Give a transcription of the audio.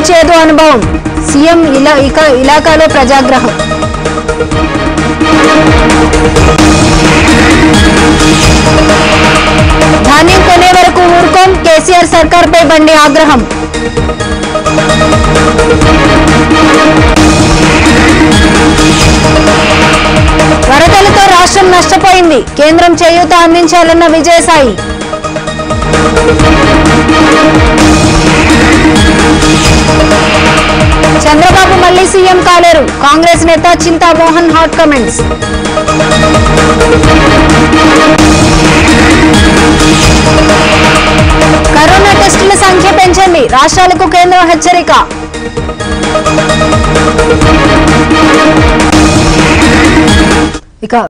చేదు అనుభవం సీఎం ఇలా ఇక ఇలాకాలో ప్రజాగ్రహం ధాన్యం కొనే వరకు ఊరుకోం కేసీఆర్ సర్కార్పై బండి ఆగ్రహం వరదలతో రాష్ట్రం నష్టపోయింది కేంద్రం చేయూత అందించాలన్న విజయసాయి చంద్రబాబు మళ్లీ సీఎం కాలేరు కాంగ్రెస్ నేత చింతామోహన్ హాట్ కమెంట్స్ కరోనా టెస్టుల సంఖ్య పెంచండి రాష్ట్రాలకు కేంద్రం హెచ్చరిక ఇక